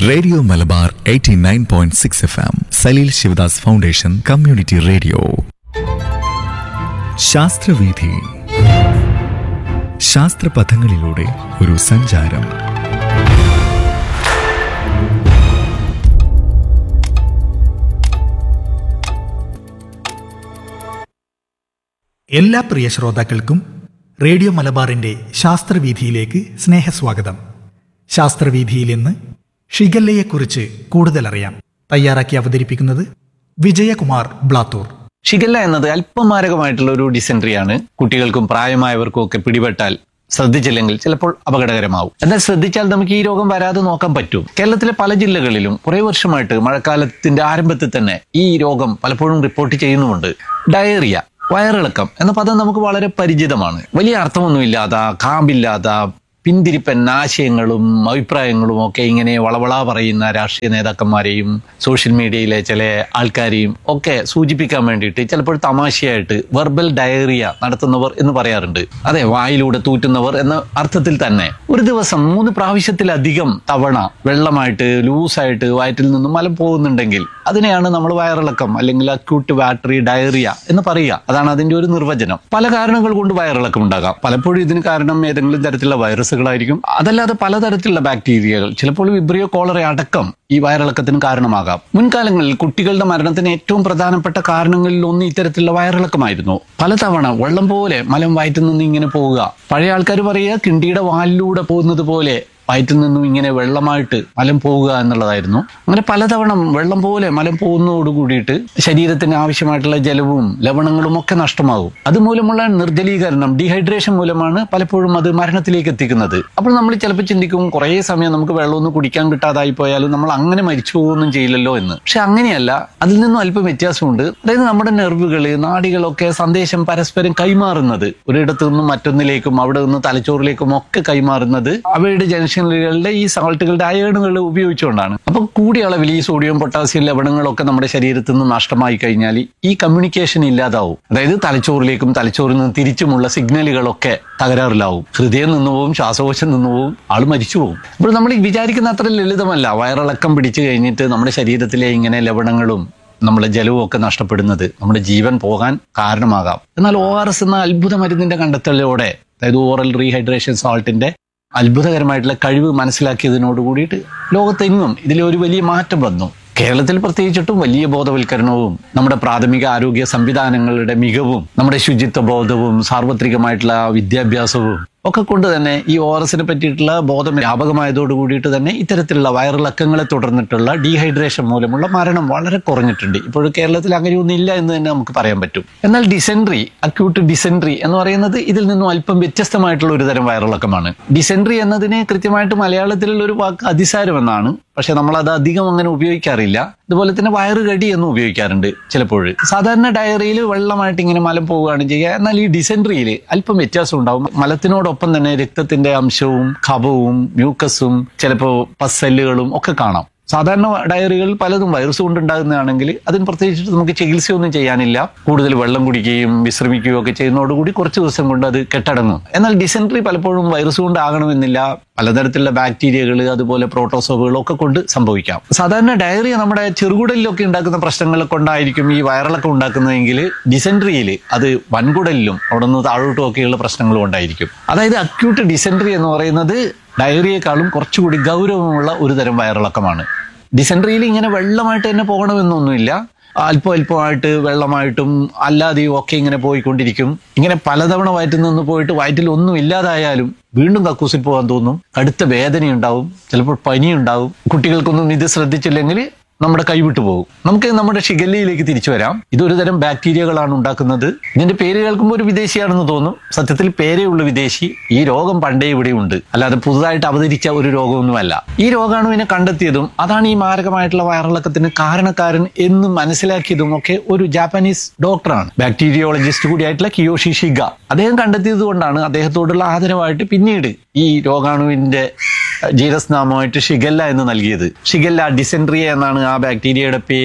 Radio Malabar 89.6 point six F M Saleel Sivadas foundation community radio ശാസ്ത്രവീഥി ശാസ്ത്രപഥങ്ങളിലൂടെ ഒരു സഞ്ചാരം എല്ലാ പ്രിയ ശ്രോതാക്കൾക്കും റേഡിയോ മലബാറിന്റെ ശാസ്ത്രവീഥിയിലേക്ക് സ്നേഹസ്വാഗതം ശാസ്ത്രവീഥിയിൽ ഇന്ന് ഷിഗല്ലയെക്കുറിച്ച് കൂടുതൽ അറിയാം തയ്യാറാക്കി അവതരിപ്പിക്കുന്നത് വിജയകുമാർ ബ്ലാത്തൂർ ഷിഗല്ല എന്നത് അല്പം മാരകമായിട്ടുള്ള ഒരു ഡിസെൻട്രിയാണ് കുട്ടികൾക്കും പ്രായമായവർക്കും ഒക്കെ പിടിപെട്ടാൽ ശ്രദ്ധിച്ചില്ലെങ്കിൽ ചിലപ്പോൾ അപകടകരമാവും എന്നാൽ ശ്രദ്ധിച്ചാൽ നമുക്ക് ഈ രോഗം വരാതെ നോക്കാൻ പറ്റും കേരളത്തിലെ പല ജില്ലകളിലും കുറെ വർഷമായിട്ട് മഴക്കാലത്തിന്റെ ആരംഭത്തിൽ തന്നെ ഈ രോഗം പലപ്പോഴും റിപ്പോർട്ട് ചെയ്യുന്നുമുണ്ട് ഡയറിയ വയറിളക്കം എന്ന പദം നമുക്ക് വളരെ പരിചിതമാണ് വലിയ അർത്ഥമൊന്നുമില്ലാത്ത കാമ്പില്ലാത്ത പിന്തിരിപ്പൻ ആശയങ്ങളും അഭിപ്രായങ്ങളും ഒക്കെ ഇങ്ങനെ വളവള പറയുന്ന രാഷ്ട്രീയ നേതാക്കന്മാരെയും സോഷ്യൽ മീഡിയയിലെ ചില ആൾക്കാരെയും ഒക്കെ സൂചിപ്പിക്കാൻ വേണ്ടിയിട്ട് ചിലപ്പോൾ തമാശയായിട്ട് വെർബൽ ഡയറിയ നടത്തുന്നവർ എന്ന് പറയാറുണ്ട് അതെ വായിലൂടെ തൂറ്റുന്നവർ എന്ന അർത്ഥത്തിൽ തന്നെ ഒരു ദിവസം മൂന്ന് പ്രാവശ്യത്തിലധികം തവണ വെള്ളമായിട്ട് ലൂസായിട്ട് വയറ്റിൽ നിന്നും മലം പോകുന്നുണ്ടെങ്കിൽ അതിനെയാണ് നമ്മൾ വയറിളക്കം അല്ലെങ്കിൽ അക്യൂട്ട് ബാറ്ററി ഡയറിയ എന്ന് പറയുക അതാണ് അതിന്റെ ഒരു നിർവചനം പല കാരണങ്ങൾ കൊണ്ട് വയറിളക്കം ഉണ്ടാകാം പലപ്പോഴും ഇതിന് കാരണം ഏതെങ്കിലും തരത്തിലുള്ള വൈറസുകളായിരിക്കും അതല്ലാതെ പലതരത്തിലുള്ള ബാക്ടീരിയകൾ ചിലപ്പോൾ വിബ്രിയോ കോളറ അടക്കം ഈ വയറിളക്കത്തിന് കാരണമാകാം മുൻകാലങ്ങളിൽ കുട്ടികളുടെ മരണത്തിന് ഏറ്റവും പ്രധാനപ്പെട്ട കാരണങ്ങളിൽ ഒന്ന് ഇത്തരത്തിലുള്ള വയറിളക്കമായിരുന്നു പലതവണ വെള്ളം പോലെ മലം വയറ്റിൽ നിന്ന് ഇങ്ങനെ പോവുക പഴയ ആൾക്കാർ പറയുക കിണ്ടിയുടെ വാലിലൂടെ പോകുന്നത് പോലെ വയറ്റിൽ നിന്നും ഇങ്ങനെ വെള്ളമായിട്ട് മലം പോവുക എന്നുള്ളതായിരുന്നു അങ്ങനെ പലതവണ വെള്ളം പോലെ മലം പോകുന്നതോട് കൂടിയിട്ട് ശരീരത്തിന് ആവശ്യമായിട്ടുള്ള ജലവും ലവണങ്ങളും ഒക്കെ നഷ്ടമാകും അതുമൂലമുള്ള നിർജ്ജലീകരണം ഡീഹൈഡ്രേഷൻ മൂലമാണ് പലപ്പോഴും അത് മരണത്തിലേക്ക് എത്തിക്കുന്നത് അപ്പോൾ നമ്മൾ ചിലപ്പോൾ ചിന്തിക്കും കുറേ സമയം നമുക്ക് വെള്ളമൊന്നും കുടിക്കാൻ കിട്ടാതായി പോയാലും നമ്മൾ അങ്ങനെ മരിച്ചു പോകുകയൊന്നും ചെയ്യില്ലല്ലോ എന്ന് പക്ഷെ അങ്ങനെയല്ല അതിൽ നിന്നും അല്പം വ്യത്യാസമുണ്ട് അതായത് നമ്മുടെ നെർവുകള് നാടികളൊക്കെ സന്ദേശം പരസ്പരം കൈമാറുന്നത് ഒരിടത്തു നിന്നും മറ്റൊന്നിലേക്കും അവിടെ നിന്ന് തലച്ചോറിലേക്കും ഒക്കെ കൈമാറുന്നത് അവയുടെ ജംഗ്ഷനുകളുടെ ഈ സാൾട്ടുകളുടെ അയണുകൾ ഉപയോഗിച്ചുകൊണ്ടാണ് അപ്പൊ കൂടിയ അളവിൽ ഈ സോഡിയം പൊട്ടാസ്യം ലവണങ്ങളൊക്കെ നമ്മുടെ ശരീരത്തിൽ നിന്ന് നഷ്ടമായി കഴിഞ്ഞാൽ ഈ കമ്മ്യൂണിക്കേഷൻ ഇല്ലാതാവും അതായത് തലച്ചോറിലേക്കും തലച്ചോറിൽ നിന്ന് തിരിച്ചുമുള്ള സിഗ്നലുകളൊക്കെ തകരാറിലാവും ഹൃദയം നിന്നു പോവും ശ്വാസകോശം നിന്നു പോവും ആള് മരിച്ചു പോകും അപ്പോൾ നമ്മൾ ഈ വിചാരിക്കുന്ന അത്ര ലളിതമല്ല വയറിളക്കം പിടിച്ചു കഴിഞ്ഞിട്ട് നമ്മുടെ ശരീരത്തിലെ ഇങ്ങനെ ലവണങ്ങളും നമ്മുടെ ജലവും ഒക്കെ നഷ്ടപ്പെടുന്നത് നമ്മുടെ ജീവൻ പോകാൻ കാരണമാകാം എന്നാൽ ഒ ആർ എസ് എന്ന അത്ഭുത മരുന്നിന്റെ കണ്ടെത്തലോടെ അതായത് ഓറൽ റീഹൈഡ്രേഷൻ സാൾട്ടിന്റെ അത്ഭുതകരമായിട്ടുള്ള കഴിവ് മനസ്സിലാക്കിയതിനോട് കൂടിയിട്ട് ലോകത്തെങ്ങും ഇതിൽ ഒരു വലിയ മാറ്റം വന്നു കേരളത്തിൽ പ്രത്യേകിച്ചിട്ടും വലിയ ബോധവൽക്കരണവും നമ്മുടെ പ്രാഥമിക ആരോഗ്യ സംവിധാനങ്ങളുടെ മികവും നമ്മുടെ ശുചിത്വ ബോധവും സാർവത്രികമായിട്ടുള്ള വിദ്യാഭ്യാസവും ഒക്കെ കൊണ്ട് തന്നെ ഈ ഒ ആർ എസിനെ പറ്റിയിട്ടുള്ള ബോധം വ്യാപകമായതോട് കൂടിയിട്ട് തന്നെ ഇത്തരത്തിലുള്ള വയറിളക്കങ്ങളെ തുടർന്നിട്ടുള്ള ഡീഹൈഡ്രേഷൻ മൂലമുള്ള മരണം വളരെ കുറഞ്ഞിട്ടുണ്ട് ഇപ്പോൾ കേരളത്തിൽ അങ്ങനെയൊന്നും ഇല്ല എന്ന് തന്നെ നമുക്ക് പറയാൻ പറ്റും എന്നാൽ ഡിസെൻട്രി അക്യൂട്ട് ഡിസെൻട്രി എന്ന് പറയുന്നത് ഇതിൽ നിന്നും അല്പം വ്യത്യസ്തമായിട്ടുള്ള ഒരു തരം വയറിളക്കമാണ് ഡിസെൻട്രി എന്നതിന് കൃത്യമായിട്ട് മലയാളത്തിലുള്ള ഒരു വാക്ക് അതിസാരം എന്നാണ് പക്ഷെ നമ്മൾ അത് അധികം അങ്ങനെ ഉപയോഗിക്കാറില്ല അതുപോലെ തന്നെ വയറുകടി എന്നും ഉപയോഗിക്കാറുണ്ട് ചിലപ്പോൾ സാധാരണ ഡയറിയിൽ വെള്ളമായിട്ട് ഇങ്ങനെ മലം പോവുകയാണ് ചെയ്യുക എന്നാൽ ഈ ഡിസെൻട്രിയിൽ അല്പം വ്യത്യാസം ഉണ്ടാവും മലത്തിനോടൊപ്പം തന്നെ രക്തത്തിന്റെ അംശവും ഖബവും മ്യൂക്കസും ചിലപ്പോൾ പസ്സല്ലുകളും ഒക്കെ കാണാം സാധാരണ ഡയറികൾ പലതും വൈറസ് കൊണ്ടുണ്ടാകുന്നതാണെങ്കിൽ അതിന് പ്രത്യേകിച്ചിട്ട് നമുക്ക് ചികിത്സയൊന്നും ചെയ്യാനില്ല കൂടുതൽ വെള്ളം കുടിക്കുകയും വിശ്രമിക്കുകയും ഒക്കെ ചെയ്യുന്നതോടുകൂടി കുറച്ച് ദിവസം കൊണ്ട് അത് കെട്ടടങ്ങും എന്നാൽ ഡിസെൻട്രി പലപ്പോഴും വൈറസ് കൊണ്ടാകണമെന്നില്ല പലതരത്തിലുള്ള ബാക്ടീരിയകൾ അതുപോലെ പ്രോട്ടോസോവുകൾ ഒക്കെ കൊണ്ട് സംഭവിക്കാം സാധാരണ ഡയറിയ നമ്മുടെ ചെറുകുടലിലൊക്കെ ഉണ്ടാക്കുന്ന പ്രശ്നങ്ങൾ കൊണ്ടായിരിക്കും ഈ വയറിളക്കം ഉണ്ടാക്കുന്നതെങ്കിൽ ഡിസെൻട്രിയിൽ അത് വൻകുടലിലും അവിടെ നിന്ന് താഴോട്ടും ഒക്കെയുള്ള പ്രശ്നങ്ങളും ഉണ്ടായിരിക്കും അതായത് അക്യൂട്ട് ഡിസെൻട്രി എന്ന് പറയുന്നത് ഡയറിയേക്കാളും കുറച്ചുകൂടി ഗൗരവമുള്ള ഒരു തരം വയറിളക്കമാണ് ഡിസെൻട്രിയിൽ ഇങ്ങനെ വെള്ളമായിട്ട് തന്നെ പോകണമെന്നൊന്നുമില്ല അല്പം അല്പമായിട്ട് വെള്ളമായിട്ടും അല്ലാതെയും ഒക്കെ ഇങ്ങനെ പോയിക്കൊണ്ടിരിക്കും ഇങ്ങനെ പലതവണ വയറ്റിൽ നിന്ന് പോയിട്ട് വയറ്റിൽ ഒന്നും ഇല്ലാതായാലും വീണ്ടും കക്കൂസിൽ പോകാൻ തോന്നും കടുത്ത വേദനയുണ്ടാവും ചിലപ്പോൾ പനിയുണ്ടാവും കുട്ടികൾക്കൊന്നും ഇത് ശ്രദ്ധിച്ചില്ലെങ്കിൽ നമ്മുടെ കൈവിട്ടു പോകും നമുക്ക് നമ്മുടെ ഷിഗല്ലയിലേക്ക് തിരിച്ചു വരാം ഇതൊരു തരം ബാക്ടീരിയകളാണ് ഉണ്ടാക്കുന്നത് ഇതിന്റെ പേര് കേൾക്കുമ്പോൾ ഒരു വിദേശിയാണെന്ന് തോന്നും സത്യത്തിൽ പേരേ ഉള്ള വിദേശി ഈ രോഗം പണ്ടേ ഇവിടെ ഉണ്ട് അല്ലാതെ പുതുതായിട്ട് അവതരിച്ച ഒരു രോഗമൊന്നുമല്ല ഈ രോഗാണുവിനെ കണ്ടെത്തിയതും അതാണ് ഈ മാരകമായിട്ടുള്ള വയറിളക്കത്തിന് കാരണക്കാരൻ എന്ന് മനസ്സിലാക്കിയതും ഒക്കെ ഒരു ജാപ്പനീസ് ഡോക്ടറാണ് ബാക്ടീരിയോളജിസ്റ്റ് കൂടിയായിട്ടുള്ള കിയോഷി ഷിഗ അദ്ദേഹം കണ്ടെത്തിയത് കൊണ്ടാണ് അദ്ദേഹത്തോടുള്ള ആദരവായിട്ട് പിന്നീട് ഈ രോഗാണുവിന്റെ ജീരസ് നാമമായിട്ട് ഷിഗല്ല എന്ന് നൽകിയത് ഷിഗല്ല ഡിസെൻട്രിയ എന്നാണ് ആ ബാക്ടീരിയയുടെ പേര്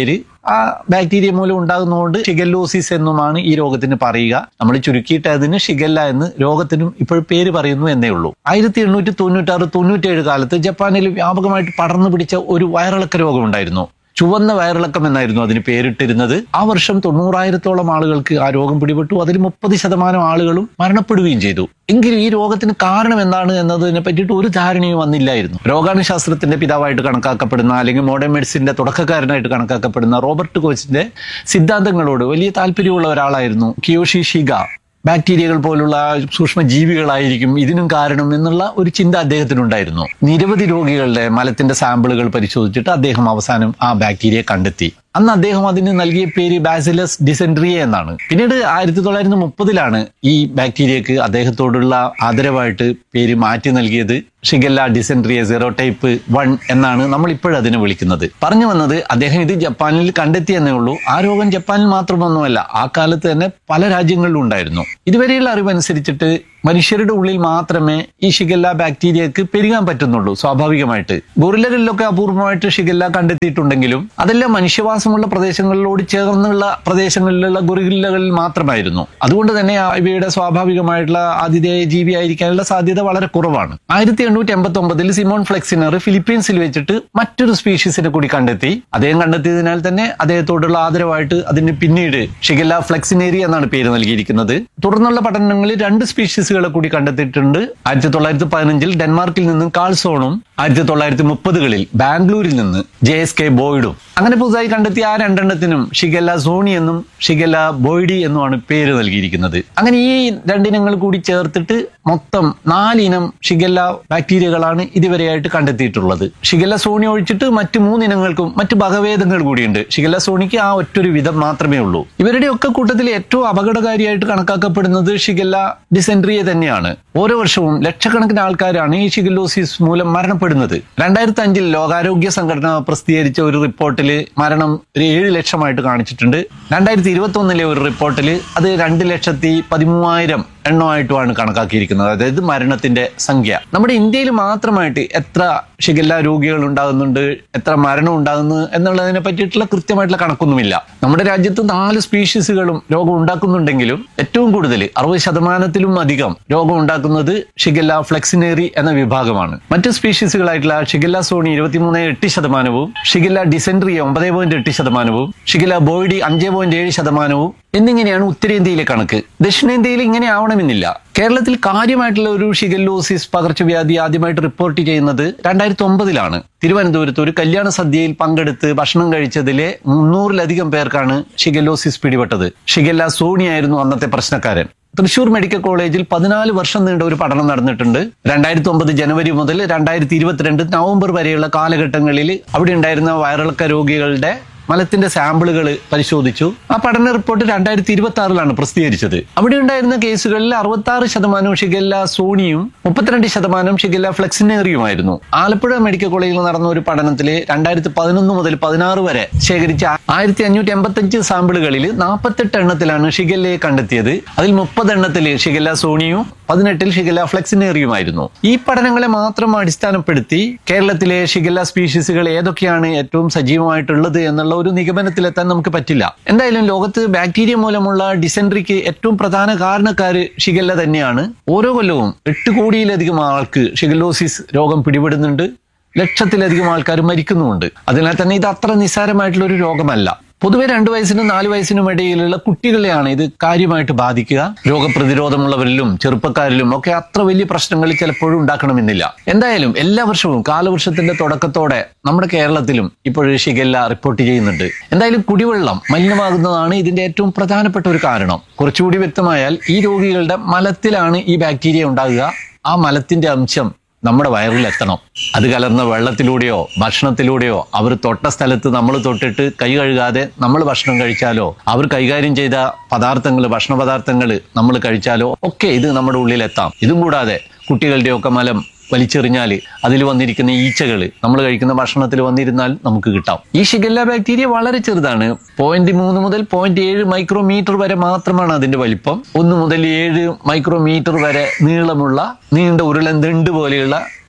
ആ ബാക്ടീരിയ മൂലം ഉണ്ടാകുന്നതുകൊണ്ട് ഷിഗല്ലോസിസ് എന്നുമാണ് ഈ രോഗത്തിന് പറയുക നമ്മൾ ചുരുക്കിയിട്ട് അതിന് ഷിഗല്ല എന്ന് രോഗത്തിനും ഇപ്പോൾ പേര് പറയുന്നു എന്നേ ഉള്ളൂ ആയിരത്തി എണ്ണൂറ്റി തൊണ്ണൂറ്റാറ് തൊണ്ണൂറ്റേഴ് കാലത്ത് ജപ്പാനിൽ വ്യാപകമായിട്ട് പടർന്നു പിടിച്ച ഒരു വയറിളക്ക രോഗം ഉണ്ടായിരുന്നു ചുവന്ന വയറിളക്കം എന്നായിരുന്നു അതിന് പേരിട്ടിരുന്നത് ആ വർഷം തൊണ്ണൂറായിരത്തോളം ആളുകൾക്ക് ആ രോഗം പിടിപെട്ടു അതിൽ മുപ്പത് ശതമാനം ആളുകളും മരണപ്പെടുകയും ചെയ്തു എങ്കിലും ഈ രോഗത്തിന് കാരണം എന്താണ് എന്നതിനെ പറ്റിയിട്ട് ഒരു ധാരണയും വന്നില്ലായിരുന്നു രോഗാണുശാസ്ത്രത്തിന്റെ പിതാവായിട്ട് കണക്കാക്കപ്പെടുന്ന അല്ലെങ്കിൽ മോഡേൺ മെഡിസിന്റെ തുടക്കക്കാരനായിട്ട് കണക്കാക്കപ്പെടുന്ന റോബർട്ട് കോച്ചിന്റെ സിദ്ധാന്തങ്ങളോട് വലിയ താല്പര്യമുള്ള ഒരാളായിരുന്നു കിയോഷി ഷിഗ ബാക്ടീരിയകൾ പോലുള്ള സൂക്ഷ്മ ജീവികളായിരിക്കും ഇതിനും കാരണം എന്നുള്ള ഒരു ചിന്ത അദ്ദേഹത്തിനുണ്ടായിരുന്നു നിരവധി രോഗികളുടെ മലത്തിന്റെ സാമ്പിളുകൾ പരിശോധിച്ചിട്ട് അദ്ദേഹം അവസാനം ആ ബാക്ടീരിയ കണ്ടെത്തി അന്ന് അദ്ദേഹം അതിന് നൽകിയ പേര് ബാസിലസ് ഡിസെൻട്രിയ എന്നാണ് പിന്നീട് ആയിരത്തി തൊള്ളായിരത്തി മുപ്പതിലാണ് ഈ ബാക്ടീരിയക്ക് അദ്ദേഹത്തോടുള്ള ആദരവായിട്ട് പേര് മാറ്റി നൽകിയത് shigella dysenteriae zero type one എന്നാണ് നമ്മൾ ഇപ്പോഴതിനെ വിളിക്കുന്നത് പറഞ്ഞു വന്നത് അദ്ദേഹം ഇത് ജപ്പാനിൽ കണ്ടെത്തി എന്നേ ഉള്ളൂ ആ രോഗം ജപ്പാനിൽ മാത്രമൊന്നുമല്ല ആ കാലത്ത് തന്നെ പല രാജ്യങ്ങളിലും ഉണ്ടായിരുന്നു ഇതുവരെയുള്ള അറിവനുസരിച്ചിട്ട് മനുഷ്യരുടെ ഉള്ളിൽ മാത്രമേ ഈ ഷിഗല്ല ബാക്ടീരിയക്ക് പെരുകാൻ പറ്റുന്നുള്ളൂ സ്വാഭാവികമായിട്ട് ഗൊറില്ലകളിലൊക്കെ അപൂർവമായിട്ട് ഷിഗല്ല കണ്ടെത്തിയിട്ടുണ്ടെങ്കിലും അതെല്ലാം മനുഷ്യവാസമുള്ള പ്രദേശങ്ങളിലോട് ചേർന്നുള്ള പ്രദേശങ്ങളിലുള്ള ഗൊറില്ലകളിൽ മാത്രമായിരുന്നു അതുകൊണ്ട് തന്നെ ആ ഇവയുടെ സ്വാഭാവികമായിട്ടുള്ള ആതിഥേയ ജീവിയായിരിക്കാനുള്ള സാധ്യത വളരെ കുറവാണ് ആയിരത്തി എണ്ണൂറ്റി എൺപത്തി ഒമ്പതിൽ സിമോൺ ഫ്ലെക്സിനർ ഫിലിപ്പീൻസിൽ വെച്ചിട്ട് മറ്റൊരു സ്പീഷീസിനെ കൂടി കണ്ടെത്തി അദ്ദേഹം കണ്ടെത്തിയതിനാൽ തന്നെ അദ്ദേഹത്തോടുള്ള ആദരവായിട്ട് അതിന് പിന്നീട് ഷിഗല്ല ഫ്ലെക്സിനേരി എന്നാണ് പേര് നൽകിയിരിക്കുന്നത് തുടർന്നുള്ള പഠനങ്ങളിൽ രണ്ട് സ്പീഷീസുകളെ കൂടി കണ്ടെത്തിയിട്ടുണ്ട് ആയിരത്തി തൊള്ളായിരത്തി പതിനഞ്ചിൽ ഡെൻമാർക്കിൽ നിന്നും കാൾസോണും ആയിരത്തി തൊള്ളായിരത്തി മുപ്പതുകളിൽ ബാംഗ്ലൂരിൽ നിന്ന് ജെ എസ് കെ ബോയ്ഡും അങ്ങനെ പുതുതായി കണ്ടെത്തിയ ആ രണ്ടെണ്ണത്തിനും ഷിഗല്ല സോണി എന്നും ഷിഗല്ല ബോയ്ഡി എന്നുമാണ് പേര് നൽകിയിരിക്കുന്നത് അങ്ങനെ ഈ രണ്ടിനങ്ങൾ കൂടി ചേർത്തിട്ട് മൊത്തം നാലിനം ഷിഗല്ല ബാക്ടീരിയകളാണ് ഇതുവരെയായിട്ട് കണ്ടെത്തിയിട്ടുള്ളത് ഷിഗല്ല സോണി ഒഴിച്ചിട്ട് മറ്റ് മൂന്നിനങ്ങൾക്കും മറ്റ് വകഭേദങ്ങൾ കൂടിയുണ്ട് ഷിഗല്ല സോണിക്ക് ആ ഒറ്റൊരു വിധം മാത്രമേ ഉള്ളൂ ഇവരുടെ ഒക്കെ കൂട്ടത്തിൽ ഏറ്റവും അപകടകാരിയായിട്ട് കണക്കാക്കപ്പെടുന്നത് ഷിഗല്ല ഡിസെൻട്രിയെ തന്നെയാണ് ഓരോ വർഷവും ലക്ഷക്കണക്കിന് ആൾക്കാരാണ് ഈ ഷിഗല്ലോസിസ് മൂലം മരണപ്പെടുന്നത് രണ്ടായിരത്തി അഞ്ചിൽ ലോകാരോഗ്യ സംഘടന പ്രസിദ്ധീകരിച്ച ഒരു റിപ്പോർട്ടിൽ മരണം ഒരു ഏഴ് ലക്ഷമായിട്ട് കാണിച്ചിട്ടുണ്ട് രണ്ടായിരത്തി ഇരുപത്തി ഒന്നിലെ ഒരു റിപ്പോർട്ടിൽ അത് രണ്ട് ലക്ഷത്തി പതിമൂവായിരം എണ്ണമായിട്ടുമാണ് കണക്കാക്കിയിരിക്കുന്നത് അതായത് മരണത്തിന്റെ സംഖ്യ നമ്മുടെ ഇന്ത്യയിൽ മാത്രമായിട്ട് എത്ര ഷിഗല്ല രോഗികൾ ഉണ്ടാകുന്നുണ്ട് എത്ര മരണം ഉണ്ടാകുന്നു എന്നുള്ളതിനെ പറ്റിയിട്ടുള്ള കൃത്യമായിട്ടുള്ള കണക്കൊന്നുമില്ല നമ്മുടെ രാജ്യത്ത് നാല് സ്പീഷീസുകളും രോഗം ഉണ്ടാക്കുന്നുണ്ടെങ്കിലും ഏറ്റവും കൂടുതൽ അറുപത് ശതമാനത്തിലും അധികം രോഗം ഉണ്ടാക്കുന്നത് ഷിഗല്ല ഫ്ലെക്സിനേറി എന്ന വിഭാഗമാണ് മറ്റ് സ്പീഷീസുകളായിട്ടുള്ള ഷിഗല്ല സോണി ഇരുപത്തിമൂന്ന് എട്ട് ശതമാനവും ഷിഗല്ല ഡിസെൻട്രിയ ഒമ്പത് പോയിന്റ് എട്ട് ശതമാനവും ഷിഗല്ല ബോയ്ഡി അഞ്ച് പോയിന്റ് ഏഴ് ശതമാനവും എന്നിങ്ങനെയാണ് ഉത്തരേന്ത്യയിലെ കണക്ക് ദക്ഷിണേന്ത്യയിൽ ഇങ്ങനെ ആവണമെന്നില്ല കേരളത്തിൽ കാര്യമായിട്ടുള്ള ഒരു ഷിഗല്ലോസിസ് പകർച്ചവ്യാധി ആദ്യമായിട്ട് റിപ്പോർട്ട് ചെയ്യുന്നത് രണ്ടായിരത്തി ഒമ്പതിലാണ് തിരുവനന്തപുരത്ത് ഒരു കല്യാണ സദ്യയിൽ പങ്കെടുത്ത് ഭക്ഷണം കഴിച്ചതിലെ മുന്നൂറിലധികം പേർക്കാണ് ഷിഗല്ലോസിസ് പിടിപെട്ടത് ഷിഗല്ല സോണിയായിരുന്നു അന്നത്തെ പ്രശ്നക്കാരൻ തൃശൂർ മെഡിക്കൽ കോളേജിൽ പതിനാല് വർഷം നീണ്ട ഒരു പഠനം നടന്നിട്ടുണ്ട് രണ്ടായിരത്തി ഒമ്പത് ജനുവരി മുതൽ രണ്ടായിരത്തി ഇരുപത്തിരണ്ട് നവംബർ വരെയുള്ള കാലഘട്ടങ്ങളിൽ അവിടെ ഉണ്ടായിരുന്ന വയറിളക്ക രോഗികളുടെ മലത്തിന്റെ സാമ്പിളുകൾ പരിശോധിച്ചു ആ പഠന റിപ്പോർട്ട് രണ്ടായിരത്തി ഇരുപത്തി ആറിലാണ് പ്രസിദ്ധീകരിച്ചത് അവിടെ ഉണ്ടായിരുന്ന കേസുകളിൽ അറുപത്തി ആറ് ശതമാനം ഷിഗല്ല സോണിയും മുപ്പത്തിരണ്ട് ശതമാനം ഷിഗല്ല ഫ്ലെക്സിനേറിയുമായിരുന്നു ആലപ്പുഴ മെഡിക്കൽ കോളേജിൽ നടന്ന ഒരു പഠനത്തിൽ രണ്ടായിരത്തി പതിനൊന്ന് മുതൽ പതിനാറ് വരെ ശേഖരിച്ച ആയിരത്തി അഞ്ഞൂറ്റി എൺപത്തഞ്ച് സാമ്പിളുകളിൽ നാൽപ്പത്തെട്ട് എണ്ണത്തിലാണ് ഷിഗല്ലയെ കണ്ടെത്തിയത് അതിൽ മുപ്പത് എണ്ണത്തിൽ ഷിഗല്ല സോണിയും പതിനെട്ടിൽ ഷിഗല്ല ഫ്ലെക്സിനേറിയുമായിരുന്നു ഈ പഠനങ്ങളെ മാത്രം അടിസ്ഥാനപ്പെടുത്തി കേരളത്തിലെ ഷിഗല്ല സ്പീഷീസുകൾ ഏതൊക്കെയാണ് ഏറ്റവും സജീവമായിട്ടുള്ളത് എന്നുള്ള ഒരു നിഗമനത്തിലെത്താൻ നമുക്ക് പറ്റില്ല എന്തായാലും ലോകത്ത് ബാക്ടീരിയ മൂലമുള്ള ഡിസെൻട്രിക്ക് ഏറ്റവും പ്രധാന കാരണക്കാര് ഷിഗല്ല തന്നെയാണ് ഓരോ കൊല്ലവും എട്ട് കോടിയിലധികം ആൾക്ക് ഷിഗല്ലോസിസ് രോഗം പിടിപെടുന്നുണ്ട് ലക്ഷത്തിലധികം ആൾക്കാർ മരിക്കുന്നുമുണ്ട് അതിനാൽ തന്നെ ഇത് അത്ര നിസ്സാരമായിട്ടുള്ള ഒരു രോഗമല്ല പൊതുവെ രണ്ടു വയസ്സിനും നാല് വയസ്സിനും ഇടയിലുള്ള കുട്ടികളെയാണ് ഇത് കാര്യമായിട്ട് ബാധിക്കുക രോഗപ്രതിരോധമുള്ളവരിലും ചെറുപ്പക്കാരിലും ഒക്കെ അത്ര വലിയ പ്രശ്നങ്ങൾ ചിലപ്പോഴും ഉണ്ടാക്കണമെന്നില്ല എന്തായാലും എല്ലാ വർഷവും കാലവർഷത്തിന്റെ തുടക്കത്തോടെ നമ്മുടെ കേരളത്തിലും ഇപ്പോഴും ഷിഗല്ല റിപ്പോർട്ട് ചെയ്യുന്നുണ്ട് എന്തായാലും കുടിവെള്ളം മലിനമാകുന്നതാണ് ഇതിന്റെ ഏറ്റവും പ്രധാനപ്പെട്ട ഒരു കാരണം കുറച്ചുകൂടി വ്യക്തമായാൽ ഈ രോഗികളുടെ മലത്തിലാണ് ഈ ബാക്ടീരിയ ഉണ്ടാകുക ആ മലത്തിന്റെ അംശം നമ്മുടെ വയറിൽ എത്തണം അത് കലർന്ന വെള്ളത്തിലൂടെയോ ഭക്ഷണത്തിലൂടെയോ അവർ തൊട്ട സ്ഥലത്ത് നമ്മൾ തൊട്ടിട്ട് കൈ കഴുകാതെ നമ്മൾ ഭക്ഷണം കഴിച്ചാലോ അവർ കൈകാര്യം ചെയ്ത പദാർത്ഥങ്ങൾ ഭക്ഷണ പദാർത്ഥങ്ങൾ നമ്മൾ കഴിച്ചാലോ ഒക്കെ ഇത് നമ്മുടെ ഉള്ളിൽ എത്താം ഇതും കൂടാതെ കുട്ടികളുടെയൊക്കെ മലം വലിച്ചെറിഞ്ഞാൽ അതിൽ വന്നിരിക്കുന്ന ഈച്ചകൾ നമ്മൾ കഴിക്കുന്ന ഭക്ഷണത്തിൽ വന്നിരുന്നാൽ നമുക്ക് കിട്ടാം ഈ ഷിഗല്ല ബാക്ടീരിയ വളരെ ചെറുതാണ് പോയിന്റ് മൂന്ന് മുതൽ പോയിന്റ് ഏഴ് മൈക്രോമീറ്റർ വരെ മാത്രമാണ് അതിന്റെ വലിപ്പം ഒന്ന് മുതൽ ഏഴ് മൈക്രോമീറ്റർ വരെ നീളമുള്ള നീണ്ട ഉരുളൻ ദണ്ട് പോലെയുള്ള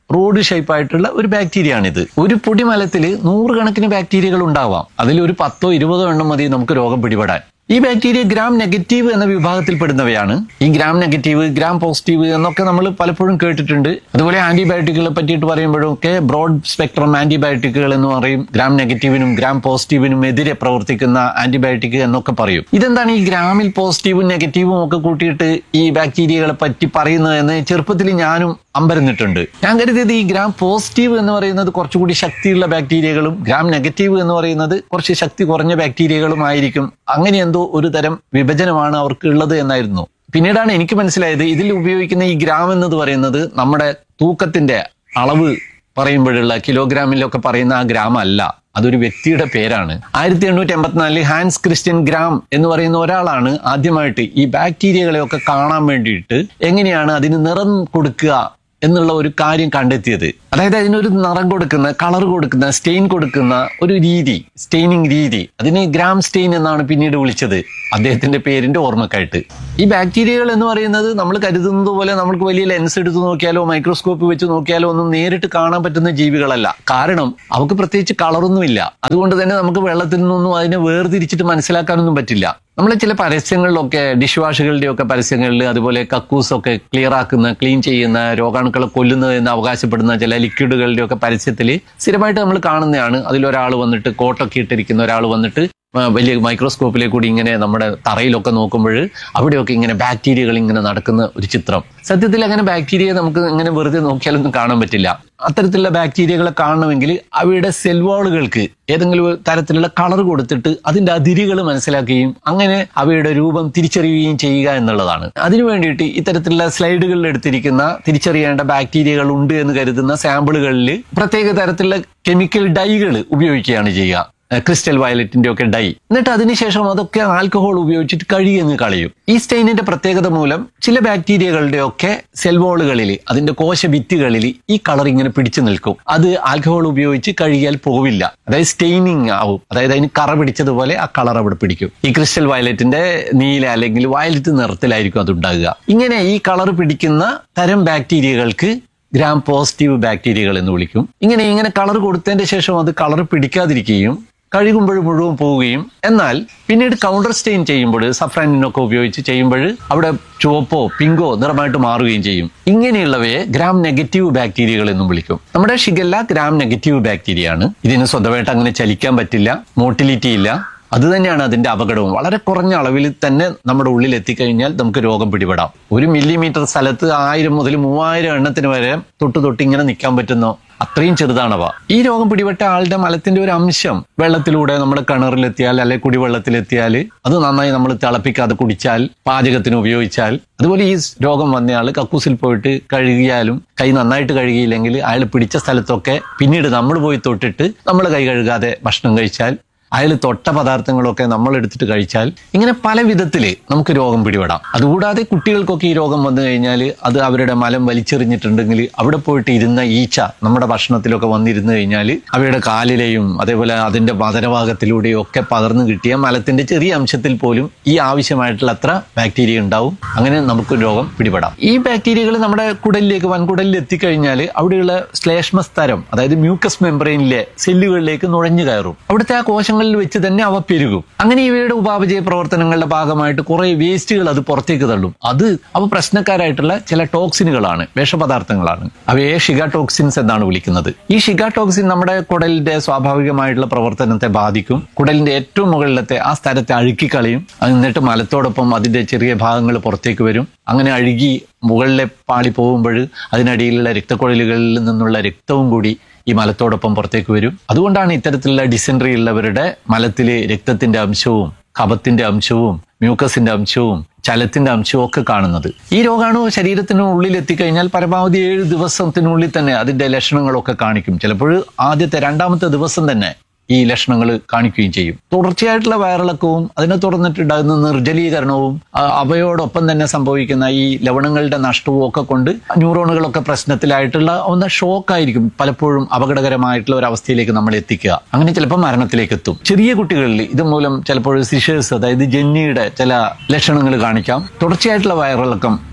റോഡ് ഷേപ്പ് ആയിട്ടുള്ള ഒരു ബാക്ടീരിയ ആണിത് ഒരു പൊടിമലത്തിൽ നൂറുകണക്കിന് ബാക്ടീരിയകൾ ഉണ്ടാവാം അതിൽ ഒരു പത്തോ ഇരുപതോ എണ്ണം മതി നമുക്ക് രോഗം പിടിപെടാൻ ഈ ബാക്ടീരിയ ഗ്രാം നെഗറ്റീവ് എന്ന വിഭാഗത്തിൽപ്പെടുന്നവയാണ് ഈ ഗ്രാം നെഗറ്റീവ് ഗ്രാം പോസിറ്റീവ് എന്നൊക്കെ നമ്മൾ പലപ്പോഴും കേട്ടിട്ടുണ്ട് അതുപോലെ ആന്റിബയോട്ടിക്കുകളെ പറ്റിയിട്ട് പറയുമ്പോഴും ഒക്കെ ബ്രോഡ് സ്പെക്ട്രം ആന്റിബയോട്ടിക്കുകൾ എന്ന് പറയും ഗ്രാം നെഗറ്റീവിനും ഗ്രാം പോസിറ്റീവിനും എതിരെ പ്രവർത്തിക്കുന്ന ആന്റിബയോട്ടിക് എന്നൊക്കെ പറയും ഇതെന്താണ് ഈ ഗ്രാമിൽ പോസിറ്റീവും നെഗറ്റീവും ഒക്കെ കൂട്ടിയിട്ട് ഈ ബാക്ടീരിയകളെ പറ്റി പറയുന്നത് എന്ന് ചെറുപ്പത്തിൽ ഞാനും അമ്പരന്നിട്ടുണ്ട് ഞാൻ കരുതിയത് ഈ ഗ്രാം പോസിറ്റീവ് എന്ന് പറയുന്നത് കുറച്ചുകൂടി ശക്തിയുള്ള ബാക്ടീരിയകളും ഗ്രാം നെഗറ്റീവ് എന്ന് പറയുന്നത് കുറച്ച് ശക്തി കുറഞ്ഞ ബാക്ടീരിയകളും ആയിരിക്കും അങ്ങനെ എന്തോ ഒരു തരം വിഭജനമാണ് അവർക്ക് ഉള്ളത് എന്നായിരുന്നു പിന്നീടാണ് എനിക്ക് മനസ്സിലായത് ഇതിൽ ഉപയോഗിക്കുന്ന ഈ ഗ്രാം എന്നത് പറയുന്നത് നമ്മുടെ തൂക്കത്തിന്റെ അളവ് പറയുമ്പോഴുള്ള കിലോഗ്രാമിലൊക്കെ പറയുന്ന ആ ഗ്രാം അല്ല അതൊരു വ്യക്തിയുടെ പേരാണ് ആയിരത്തി എണ്ണൂറ്റി എൺപത്തിനാലിൽ ഹാൻസ് ക്രിസ്ത്യൻ ഗ്രാം എന്ന് പറയുന്ന ഒരാളാണ് ആദ്യമായിട്ട് ഈ ബാക്ടീരിയകളെയൊക്കെ കാണാൻ വേണ്ടിയിട്ട് എങ്ങനെയാണ് അതിന് നിറം കൊടുക്കുക എന്നുള്ള ഒരു കാര്യം കണ്ടെത്തിയത് അതായത് അതിനൊരു നിറം കൊടുക്കുന്ന കളർ കൊടുക്കുന്ന സ്റ്റെയിൻ കൊടുക്കുന്ന ഒരു രീതി സ്റ്റെയിനിങ് രീതി അതിന് ഗ്രാം സ്റ്റെയിൻ എന്നാണ് പിന്നീട് വിളിച്ചത് അദ്ദേഹത്തിന്റെ പേരിന്റെ ഓർമ്മക്കായിട്ട് ഈ ബാക്ടീരിയകൾ എന്ന് പറയുന്നത് നമ്മൾ കരുതുന്നത് പോലെ നമുക്ക് വലിയ ലെൻസ് എടുത്ത് നോക്കിയാലോ മൈക്രോസ്കോപ്പ് വെച്ച് നോക്കിയാലോ ഒന്നും നേരിട്ട് കാണാൻ പറ്റുന്ന ജീവികളല്ല കാരണം അവർക്ക് പ്രത്യേകിച്ച് കളറൊന്നുമില്ല അതുകൊണ്ട് തന്നെ നമുക്ക് വെള്ളത്തിൽ നിന്നൊന്നും അതിനെ വേർതിരിച്ചിട്ട് മനസ്സിലാക്കാനൊന്നും പറ്റില്ല നമ്മൾ ചില പരസ്യങ്ങളിലൊക്കെ ഡിഷ് വാഷുകളുടെ ഒക്കെ പരസ്യങ്ങളിൽ അതുപോലെ കക്കൂസ് ഒക്കെ ക്ലിയർ ആക്കുന്ന ക്ലീൻ ചെയ്യുന്ന രോഗാണുക്കളെ കൊല്ലുന്നത് എന്ന് അവകാശപ്പെടുന്ന ചില ലിക്വിഡുകളുടെ ഒക്കെ പരസ്യത്തിൽ സ്ഥിരമായിട്ട് നമ്മൾ കാണുന്നതാണ് അതിലൊരാൾ വന്നിട്ട് കോട്ടൊക്കെ ഇട്ടിരിക്കുന്ന ഒരാൾ വന്നിട്ട് ആ, വലിയ മൈക്രോസ്കോപ്പിലേക്ക് കൂടി ഇങ്ങനെ നമ്മുടെ തറയിലൊക്കെ നോക്കുമ്പോൾ അവിടെയൊക്കെ ഇങ്ങനെ ബാക്ടീരിയകൾ ഇങ്ങനെ നടക്കുന്ന ഒരു ചിത്രം സത്യത്തിൽ അങ്ങനെ ബാക്ടീരിയ നമുക്ക് ഇങ്ങനെ വെറുതെ നോക്കിയാലൊന്നും കാണാൻ പറ്റില്ല അത്തരത്തിലുള്ള ബാക്ടീരിയകളെ കാണണമെങ്കിൽ അവയുടെ സെൽവാളുകൾക്ക് ഏതെങ്കിലും ഒരു തരത്തിലുള്ള കളർ കൊടുത്തിട്ട് അതിന്റെ അതിരുകൾ മനസ്സിലാക്കുകയും അങ്ങനെ അവയുടെ രൂപം തിരിച്ചറിയുകയും ചെയ്യുക എന്നുള്ളതാണ് അതിനു വേണ്ടിയിട്ട് ഇത്തരത്തിലുള്ള സ്ലൈഡുകളിൽ എടുത്തിരിക്കുന്ന തിരിച്ചറിയേണ്ട ബാക്ടീരിയകൾ ഉണ്ട് എന്ന് കരുതുന്ന സാമ്പിളുകളിൽ പ്രത്യേക തരത്തിലുള്ള കെമിക്കൽ ഡൈകൾ ഉപയോഗിക്കുകയാണ് ചെയ്യുക ക്രിസ്റ്റൽ വയലറ്റിന്റെ ഒക്കെ ഡൈ എന്നിട്ട് അതിനുശേഷം അതൊക്കെ ആൽക്കഹോൾ ഉപയോഗിച്ചിട്ട് കഴുകിയങ്ങ് കളയും ഈ സ്റ്റെയിനിന്റെ പ്രത്യേകത മൂലം ചില ബാക്ടീരിയകളുടെ ഒക്കെ സെൽവോളുകളിൽ അതിന്റെ കോശഭിത്തികളിൽ ഈ കളർ ഇങ്ങനെ പിടിച്ചു നിൽക്കും അത് ആൽക്കഹോൾ ഉപയോഗിച്ച് കഴുകിയാൽ പോവില്ല അതായത് സ്റ്റെയിനിങ് ആവും അതായത് അതിന് കറ പിടിച്ചതുപോലെ ആ കളർ അവിടെ പിടിക്കും ഈ ക്രിസ്റ്റൽ വയലറ്റിന്റെ നീല അല്ലെങ്കിൽ വയലറ്റ് നിറത്തിലായിരിക്കും അത് ഉണ്ടാകുക ഇങ്ങനെ ഈ കളർ പിടിക്കുന്ന തരം ബാക്ടീരിയകൾക്ക് ഗ്രാം പോസിറ്റീവ് ബാക്ടീരിയകൾ എന്ന് വിളിക്കും ഇങ്ങനെ ഇങ്ങനെ കളർ കൊടുത്തതിന്റെ ശേഷം അത് കളർ പിടിക്കാതിരിക്കുകയും കഴുകുമ്പോൾ മുഴുവൻ പോവുകയും എന്നാൽ പിന്നീട് കൗണ്ടർ സ്റ്റെയിൻ ചെയ്യുമ്പോൾ സഫ്രാനിനൊക്കെ ഉപയോഗിച്ച് ചെയ്യുമ്പോൾ അവിടെ ചുവപ്പോ പിങ്കോ നിറമായിട്ട് മാറുകയും ചെയ്യും ഇങ്ങനെയുള്ളവയെ ഗ്രാം നെഗറ്റീവ് ബാക്ടീരിയകൾ എന്നും വിളിക്കും നമ്മുടെ ഷിഗല്ല ഗ്രാം നെഗറ്റീവ് ബാക്ടീരിയ ആണ് ഇതിന് സ്വന്തമായിട്ട് അങ്ങനെ ചലിക്കാൻ പറ്റില്ല മോട്ടിലിറ്റി ഇല്ല അത് തന്നെയാണ് അതിന്റെ അപകടവും വളരെ കുറഞ്ഞ അളവിൽ തന്നെ നമ്മുടെ ഉള്ളിൽ എത്തിക്കഴിഞ്ഞാൽ നമുക്ക് രോഗം പിടിപെടാം ഒരു മില്ലിമീറ്റർ സ്ഥലത്ത് ആയിരം മുതൽ മൂവായിരം എണ്ണത്തിന് വരെ തൊട്ട് തൊട്ട് ഇങ്ങനെ നിൽക്കാൻ പറ്റുന്ന അത്രയും ചെറുതാണവ ഈ രോഗം പിടിപെട്ട ആളുടെ മലത്തിന്റെ ഒരു അംശം വെള്ളത്തിലൂടെ നമ്മുടെ കിണറിലെത്തിയാൽ അല്ലെ കുടിവെള്ളത്തിലെത്തിയാൽ അത് നന്നായി നമ്മൾ തിളപ്പിക്കാതെ കുടിച്ചാൽ പാചകത്തിന് ഉപയോഗിച്ചാൽ അതുപോലെ ഈ രോഗം വന്നയാൾ കക്കൂസിൽ പോയിട്ട് കഴുകിയാലും കൈ നന്നായിട്ട് കഴുകിയില്ലെങ്കിൽ അയാൾ പിടിച്ച സ്ഥലത്തൊക്കെ പിന്നീട് നമ്മൾ പോയി തൊട്ടിട്ട് നമ്മൾ കൈ കഴുകാതെ ഭക്ഷണം കഴിച്ചാൽ അയാൾ തൊട്ട പദാർത്ഥങ്ങളൊക്കെ നമ്മൾ എടുത്തിട്ട് കഴിച്ചാൽ ഇങ്ങനെ പല വിധത്തില് നമുക്ക് രോഗം പിടിപെടാം അതുകൂടാതെ കുട്ടികൾക്കൊക്കെ ഈ രോഗം വന്നു കഴിഞ്ഞാൽ അത് അവരുടെ മലം വലിച്ചെറിഞ്ഞിട്ടുണ്ടെങ്കിൽ അവിടെ പോയിട്ട് ഇരുന്ന ഈച്ച നമ്മുടെ ഭക്ഷണത്തിലൊക്കെ വന്നിരുന്നു കഴിഞ്ഞാൽ അവയുടെ കാലിലെയും അതേപോലെ അതിന്റെ മദരഭാഗത്തിലൂടെയും ഒക്കെ പകർന്നു കിട്ടിയ മലത്തിന്റെ ചെറിയ അംശത്തിൽ പോലും ഈ ആവശ്യമായിട്ടുള്ള അത്ര ബാക്ടീരിയ ഉണ്ടാവും അങ്ങനെ നമുക്ക് രോഗം പിടിപെടാം ഈ ബാക്ടീരിയകൾ നമ്മുടെ കുടലിലേക്ക് വൻകുടലിൽ എത്തിക്കഴിഞ്ഞാൽ അവിടെയുള്ള ശ്ലേഷ്മ സ്തരം അതായത് മ്യൂക്കസ് മെമ്പറൈനിലെ സെല്ലുകളിലേക്ക് നുഴഞ്ഞു കയറും അവിടുത്തെ ആ കോശങ്ങളിൽ വെച്ച് തന്നെ അവ പെരുകും അങ്ങനെ ഇവയുടെ ഉപാപചയ പ്രവർത്തനങ്ങളുടെ ഭാഗമായിട്ട് കുറെ വേസ്റ്റുകൾ അത് പുറത്തേക്ക് തള്ളും അത് അവ പ്രശ്നക്കാരായിട്ടുള്ള ചില ടോക്സിനുകളാണ് വിഷപദാർത്ഥങ്ങളാണ് അവയെ ഷിഗ ടോക്സിൻസ് എന്നാണ് വിളിക്കുന്നത് ഈ ഷിഗ ടോക്സിൻ നമ്മുടെ കുടലിന്റെ സ്വാഭാവികമായിട്ടുള്ള പ്രവർത്തനത്തെ ബാധിക്കും കുടലിന്റെ ഏറ്റവും മുകളിലത്തെ ആ സ്ഥലത്തെ അഴുക്കിക്കളയും എന്നിട്ട് മലത്തോടൊപ്പം അതിന്റെ ചെറിയ ഭാഗങ്ങൾ പുറത്തേക്ക് വരും അങ്ങനെ അഴുകി മുകളിലെ പാളി പോകുമ്പോൾ അതിനടിയിലുള്ള രക്തക്കുഴലുകളിൽ നിന്നുള്ള രക്തവും കൂടി ഈ മലത്തോടൊപ്പം പുറത്തേക്ക് വരും അതുകൊണ്ടാണ് ഇത്തരത്തിലുള്ള ഡിസെൻട്രി ഉള്ളവരുടെ മലത്തിലെ രക്തത്തിന്റെ അംശവും കഫത്തിന്റെ അംശവും മ്യൂക്കസിന്റെ അംശവും ചലത്തിന്റെ അംശവും ഒക്കെ കാണുന്നത് ഈ രോഗാണു ശരീരത്തിന് ഉള്ളിൽ എത്തിക്കഴിഞ്ഞാൽ പരമാവധി ഏഴ് ദിവസത്തിനുള്ളിൽ തന്നെ അതിന്റെ ലക്ഷണങ്ങളൊക്കെ കാണിക്കും ചിലപ്പോൾ ആദ്യത്തെ രണ്ടാമത്തെ ദിവസം തന്നെ ഈ ലക്ഷണങ്ങൾ കാണിക്കുകയും ചെയ്യും തുടർച്ചയായിട്ടുള്ള വയറിളക്കവും അതിനെ തുടർന്നിട്ടുണ്ടാകുന്ന നിർജ്ജലീകരണവും ആ, അവയോടൊപ്പം തന്നെ സംഭവിക്കുന്ന ഈ ലവണങ്ങളുടെ നഷ്ടവും ഒക്കെ കൊണ്ട് ന്യൂറോണുകളൊക്കെ പ്രശ്നത്തിലായിട്ടുള്ള ഒന്ന് ഷോക്കായിരിക്കും പലപ്പോഴും അപകടകരമായിട്ടുള്ള ഒരു അവസ്ഥയിലേക്ക് നമ്മൾ എത്തിക്കുക അങ്ങനെ ചിലപ്പോൾ മരണത്തിലേക്ക് എത്തും ചെറിയ കുട്ടികളിൽ ഇതുമൂലം ചിലപ്പോൾ സിഷേഴ്സ് അതായത് ജെന്നിയുടെ ചില ലക്ഷണങ്ങൾ കാണിക്കാം തുടർച്ചയായിട്ടുള്ള വയറിളക്കം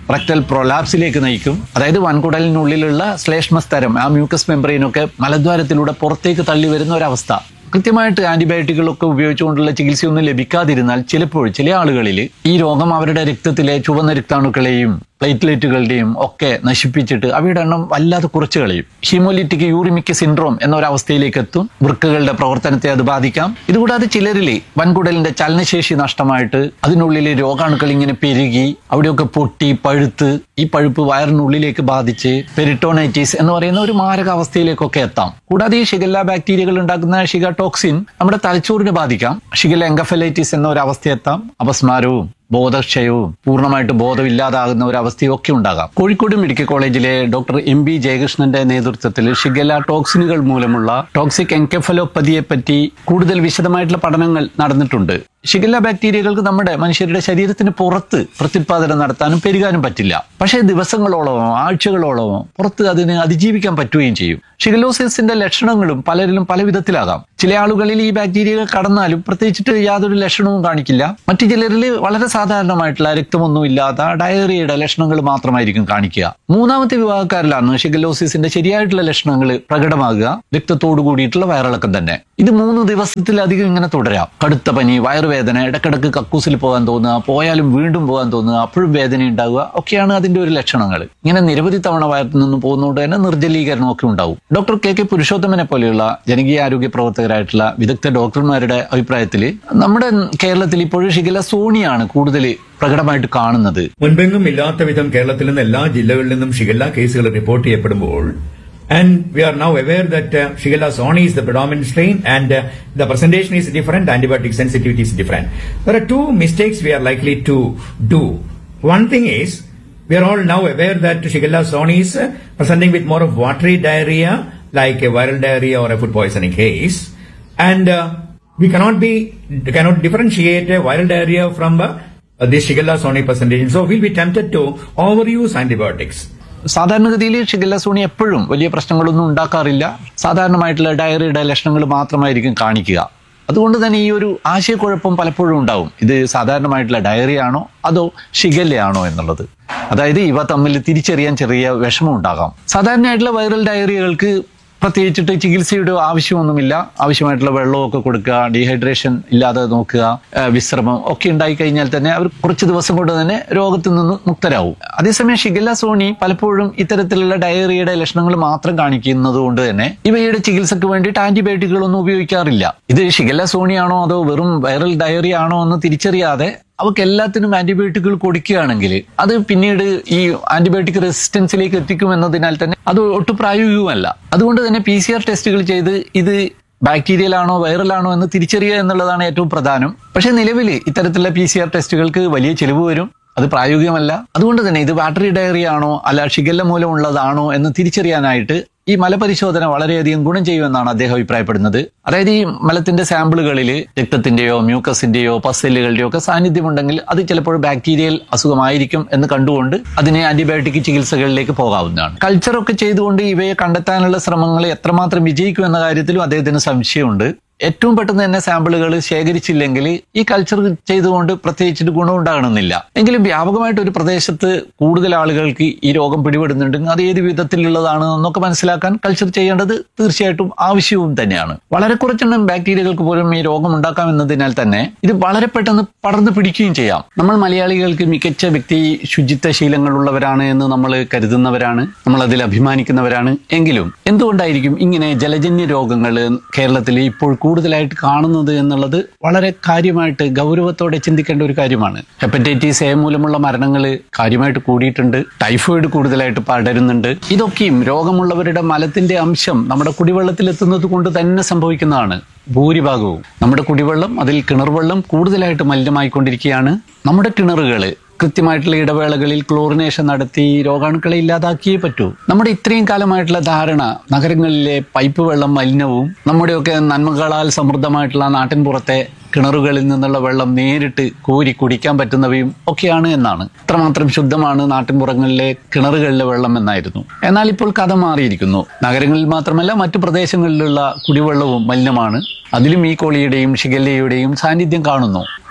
റെക്ടൽ പ്രൊലാപ്സിലേക്ക് നയിക്കും അതായത് വൻകുടലിനുള്ളിലുള്ള ശ്ലേഷ്മസ്തരം ആ മ്യൂക്കസ് മെമ്പറൈനൊക്കെ മലദ്വാരത്തിലൂടെ പുറത്തേക്ക് തള്ളി വരുന്ന ഒരവസ്ഥ കൃത്യമായിട്ട് ആന്റിബയോട്ടിക്കുകളൊക്കെ ഉപയോഗിച്ചുകൊണ്ടുള്ള ചികിത്സയൊന്നും ലഭിക്കാതിരുന്നാൽ ചിലപ്പോൾ ചില ആളുകളിൽ ഈ രോഗം അവരുടെ രക്തത്തിലെ ചുവന്ന രക്താണുക്കളെയും പ്ലേറ്റ്ലെറ്റുകളുടെയും ഒക്കെ നശിപ്പിച്ചിട്ട് അവയുടെ എണ്ണം വല്ലാതെ കുറച്ചു കളയും ഹീമോലിറ്റിക് യൂറിമിക് സിൻഡ്രോം എന്ന ഒരു അവസ്ഥയിലേക്ക് എത്തും വൃക്കകളുടെ പ്രവർത്തനത്തെ അത് ബാധിക്കാം ഇതുകൂടാതെ ചിലരിൽ വൻകുടലിന്റെ ചലനശേഷി നഷ്ടമായിട്ട് അതിനുള്ളിൽ രോഗാണുക്കൾ ഇങ്ങനെ പെരുകി അവിടെയൊക്കെ പൊട്ടി പഴുത്ത് ഈ പഴുപ്പ് വയറിനുള്ളിലേക്ക് ബാധിച്ച് പെരിട്ടോണൈറ്റിസ് എന്ന് പറയുന്ന ഒരു മാരകാവസ്ഥയിലേക്കൊക്കെ എത്താം കൂടാതെ ഈ ഷിഗല്ല ബാക്ടീരിയകൾ ഉണ്ടാക്കുന്ന ഷിഗ ടോക്സിൻ നമ്മുടെ തലച്ചോറിനെ ബാധിക്കാം ഷിഗല്ല എൻകഫലൈറ്റിസ് എന്ന ഒരു അവസ്ഥയെത്താം അപസ്മാരവും ബോധക്ഷയവും പൂർണ്ണമായിട്ട് ബോധമില്ലാതാകുന്ന ഒരു അവസ്ഥയും ഒക്കെ ഉണ്ടാകാം കോഴിക്കോട് മെഡിക്കൽ കോളേജിലെ ഡോക്ടർ എം ബി ജയകൃഷ്ണന്റെ നേതൃത്വത്തിൽ ഷിഗല്ല ടോക്സിനുകൾ മൂലമുള്ള ടോക്സിക് എൻകെഫലോപ്പതിയെ പറ്റി കൂടുതൽ വിശദമായിട്ടുള്ള പഠനങ്ങൾ നടന്നിട്ടുണ്ട് ഷിഗല്ല ബാക്ടീരിയകൾക്ക് നമ്മുടെ മനുഷ്യരുടെ ശരീരത്തിന് പുറത്ത് പ്രത്യുത്പാദനം നടത്താനും പെരുകാനും പറ്റില്ല പക്ഷേ ദിവസങ്ങളോളമോ ആഴ്ചകളോളമോ പുറത്ത് അതിന് അതിജീവിക്കാൻ പറ്റുകയും ചെയ്യും ഷിഗലോസിസിന്റെ ലക്ഷണങ്ങളും പലരിലും പല വിധത്തിലാകാം ചില ആളുകളിൽ ഈ ബാക്ടീരിയകൾ കടന്നാലും പ്രത്യേകിച്ചിട്ട് യാതൊരു ലക്ഷണവും കാണിക്കില്ല മറ്റു ചിലരിൽ വളരെ സാധാരണമായിട്ടുള്ള രക്തമൊന്നും ഇല്ലാത്ത ഡയറിയയുടെ ലക്ഷണങ്ങൾ മാത്രമായിരിക്കും കാണിക്കുക മൂന്നാമത്തെ വിഭാഗക്കാരിലാണ് ഷിഗലോസിസിന്റെ ശരിയായിട്ടുള്ള ലക്ഷണങ്ങൾ പ്രകടമാകുക രക്തത്തോടു കൂടിയിട്ടുള്ള വയറിളക്കം തന്നെ ഇത് മൂന്ന് ദിവസത്തിലധികം ഇങ്ങനെ തുടരാം കടുത്ത പനി വയറുവേദന ഇടക്കിടക്ക് കക്കൂസിൽ പോകാൻ തോന്നുക പോയാലും വീണ്ടും പോകാൻ തോന്നുക അപ്പോഴും വേദന ഉണ്ടാവുക ഒക്കെയാണ് അതിന്റെ ഒരു ലക്ഷണങ്ങൾ ഇങ്ങനെ നിരവധി തവണ വയറിൽ നിന്ന് പോകുന്നതുകൊണ്ട് തന്നെ നിർജ്ജലീകരണം ഒക്കെ ഉണ്ടാവും ഡോക്ടർ കെ കെ പുരുഷോത്തമനെ പോലെയുള്ള ജനകീയ ആരോഗ്യ പ്രവർത്തകരായിട്ടുള്ള വിദഗ്ധ ഡോക്ടർമാരുടെ അഭിപ്രായത്തിൽ നമ്മുടെ കേരളത്തിൽ ഇപ്പോഴും ഷിഗല സോണിയാണ് കൂടുതൽ പ്രകടമായിട്ട് കാണുന്നത് മുൻപെങ്ങും ഇല്ലാത്ത വിധം കേരളത്തിൽ നിന്ന് എല്ലാ ജില്ലകളിൽ നിന്നും ഷിഗല്ല കേസുകൾ റിപ്പോർട്ട് ചെയ്യപ്പെടുമ്പോൾ and we are now aware that uh, Shigella soni is the predominant strain and uh, the presentation is different, antibiotic sensitivity is different. There are two mistakes we are likely to do. One thing is, we are all now aware that Shigella soni is uh, presenting with more of watery diarrhea, like a viral diarrhea or a food poisoning case. And uh, we cannot be, cannot differentiate uh, viral diarrhea from uh, this Shigella soni presentation. So we'll be tempted to overuse antibiotics. സാധാരണഗതിയിൽ shigella sonnei എപ്പോഴും വലിയ പ്രശ്നങ്ങളൊന്നും ഉണ്ടാക്കാറില്ല സാധാരണമായിട്ടുള്ള ഡയറിയുടെ ലക്ഷണങ്ങൾ മാത്രമായിരിക്കും കാണിക്കുക അതുകൊണ്ട് തന്നെ ഈ ഒരു ആശയക്കുഴപ്പം പലപ്പോഴും ഉണ്ടാവും ഇത് സാധാരണമായിട്ടുള്ള ഡയറി ആണോ അതോ ഷിഗല്ലയാണോ എന്നുള്ളത് അതായത് ഇവ തമ്മിൽ തിരിച്ചറിയാൻ ചെറിയ വിഷമം ഉണ്ടാകാം സാധാരണയായിട്ടുള്ള വൈറൽ ഡയറിയകൾക്ക് പ്രത്യേകിച്ചിട്ട് ചികിത്സയുടെ ആവശ്യമൊന്നുമില്ല ആവശ്യമായിട്ടുള്ള വെള്ളമൊക്കെ കൊടുക്കുക ഡീഹൈഡ്രേഷൻ ഇല്ലാതെ നോക്കുക ആ, വിശ്രമം ഒക്കെ ഉണ്ടായി കഴിഞ്ഞാൽ തന്നെ അവർ കുറച്ച് ദിവസം കൊണ്ട് തന്നെ രോഗത്തിൽ നിന്നും മുക്തരാവും അതേസമയം ഷിഗല്ല സോണി പലപ്പോഴും ഇത്തരത്തിലുള്ള ഡയറിയയുടെ ലക്ഷണങ്ങൾ മാത്രം കാണിക്കുന്നത് കൊണ്ട് തന്നെ ഇവയുടെ ചികിത്സക്ക് വേണ്ടിയിട്ട് ആന്റിബയോട്ടിക്കുകളൊന്നും ഉപയോഗിക്കാറില്ല ഇത് ഷിഗല്ല സോണിയാണോ അതോ വെറും വൈറൽ ഡയറി ആണോ എന്ന് തിരിച്ചറിയാതെ അവർക്ക് എല്ലാത്തിനും ആന്റിബയോട്ടിക്കുകൾ കൊടുക്കുകയാണെങ്കിൽ അത് പിന്നീട് ഈ ആന്റിബയോട്ടിക് റെസിസ്റ്റൻസിലേക്ക് എത്തിക്കുമെന്നതിനാൽ തന്നെ അത് ഒട്ടും പ്രായോഗികമല്ല അതുകൊണ്ട് തന്നെ പി സി ആർ ടെസ്റ്റുകൾ ചെയ്ത് ഇത് ബാക്ടീരിയലാണോ വൈറലാണോ എന്ന് തിരിച്ചറിയുക എന്നുള്ളതാണ് ഏറ്റവും പ്രധാനം പക്ഷേ നിലവിൽ ഇത്തരത്തിലുള്ള പി സി ആർ ടെസ്റ്റുകൾക്ക് വലിയ ചെലവ് വരും അത് പ്രായോഗികമല്ല അതുകൊണ്ട് തന്നെ ഇത് ബാറ്ററി ഡയറി ആണോ അല്ല ഷിഗല്ല മൂലമുള്ളതാണോ എന്ന് തിരിച്ചറിയാനായിട്ട് ഈ മലപരിശോധന വളരെയധികം ഗുണം ചെയ്യുമെന്നാണ് അദ്ദേഹം അഭിപ്രായപ്പെടുന്നത് അതായത് ഈ മലത്തിന്റെ സാമ്പിളുകളിൽ രക്തത്തിന്റെയോ മ്യൂക്കസിന്റെയോ പസലുകളുടെയോ ഒക്കെ സാന്നിധ്യമുണ്ടെങ്കിൽ അത് ചിലപ്പോൾ ബാക്ടീരിയൽ അസുഖമായിരിക്കും എന്ന് കണ്ടുകൊണ്ട് അതിനെ ആന്റിബയോട്ടിക് ചികിത്സകളിലേക്ക് പോകാവുന്നതാണ് കൾച്ചറൊക്കെ ചെയ്തുകൊണ്ട് ഇവയെ കണ്ടെത്താനുള്ള ശ്രമങ്ങൾ എത്രമാത്രം വിജയിക്കും എന്ന കാര്യത്തിലും അദ്ദേഹത്തിന് സംശയമുണ്ട് ഏറ്റവും പെട്ടെന്ന് തന്നെ സാമ്പിളുകൾ ശേഖരിച്ചില്ലെങ്കിൽ ഈ കൾച്ചർ ചെയ്തുകൊണ്ട് പ്രത്യേകിച്ചിട്ട് ഗുണമുണ്ടാകണമെന്നില്ല എങ്കിലും വ്യാപകമായിട്ട് ഒരു പ്രദേശത്ത് കൂടുതൽ ആളുകൾക്ക് ഈ രോഗം പിടിപെടുന്നുണ്ടെങ്കിൽ അത് ഏത് വിധത്തിലുള്ളതാണ് എന്നൊക്കെ മനസ്സിലാക്കാൻ കൾച്ചർ ചെയ്യേണ്ടത് തീർച്ചയായിട്ടും ആവശ്യവും തന്നെയാണ് വളരെ കുറച്ചെണ്ണം ബാക്ടീരിയകൾക്ക് പോലും ഈ രോഗം ഉണ്ടാക്കാം എന്നതിനാൽ തന്നെ ഇത് വളരെ പെട്ടെന്ന് പടർന്നു പിടിക്കുകയും ചെയ്യാം നമ്മൾ മലയാളികൾക്ക് മികച്ച വ്യക്തി ശുചിത്വ ശീലങ്ങളുള്ളവരാണ് എന്ന് നമ്മൾ കരുതുന്നവരാണ് നമ്മൾ അതിൽ അഭിമാനിക്കുന്നവരാണ് എങ്കിലും എന്തുകൊണ്ടായിരിക്കും ഇങ്ങനെ ജലജന്യ രോഗങ്ങൾ കേരളത്തിൽ ഇപ്പോൾ കൂടുതലായിട്ട് കാണുന്നത് എന്നുള്ളത് വളരെ കാര്യമായിട്ട് ഗൗരവത്തോടെ ചിന്തിക്കേണ്ട ഒരു കാര്യമാണ് ഹെപ്പറ്റൈറ്റിസ് എ മൂലമുള്ള മരണങ്ങൾ കാര്യമായിട്ട് കൂടിയിട്ടുണ്ട് ടൈഫോയിഡ് കൂടുതലായിട്ട് പടരുന്നുണ്ട് ഇതൊക്കെയും രോഗമുള്ളവരുടെ മലത്തിന്റെ അംശം നമ്മുടെ കുടിവെള്ളത്തിൽ എത്തുന്നത് കൊണ്ട് തന്നെ സംഭവിക്കുന്നതാണ് ഭൂരിഭാഗവും നമ്മുടെ കുടിവെള്ളം അതിൽ കിണർവെള്ളം കൂടുതലായിട്ട് മലിനമായിക്കൊണ്ടിരിക്കുകയാണ് നമ്മുടെ കിണറുകൾ കൃത്യമായിട്ടുള്ള ഇടവേളകളിൽ ക്ലോറിനേഷൻ നടത്തി രോഗാണുക്കളെ ഇല്ലാതാക്കിയേ പറ്റൂ നമ്മുടെ ഇത്രയും കാലമായിട്ടുള്ള ധാരണ നഗരങ്ങളിലെ പൈപ്പ് വെള്ളം മലിനവും നമ്മുടെയൊക്കെ നന്മകളാൽ സമൃദ്ധമായിട്ടുള്ള നാട്ടിൻപുറത്തെ കിണറുകളിൽ നിന്നുള്ള വെള്ളം നേരിട്ട് കോരി കുടിക്കാൻ പറ്റുന്നവയും ഒക്കെയാണ് എന്നാണ് ഇത്രമാത്രം ശുദ്ധമാണ് നാട്ടിൻപുറങ്ങളിലെ കിണറുകളിലെ വെള്ളം എന്നായിരുന്നു എന്നാൽ ഇപ്പോൾ കഥ മാറിയിരിക്കുന്നു നഗരങ്ങളിൽ മാത്രമല്ല മറ്റു പ്രദേശങ്ങളിലുള്ള കുടിവെള്ളവും മലിനമാണ് അതിലും ഈ കോളിയുടെയും ഷിഗല്ലയുടെയും സാന്നിധ്യം കാണുന്നു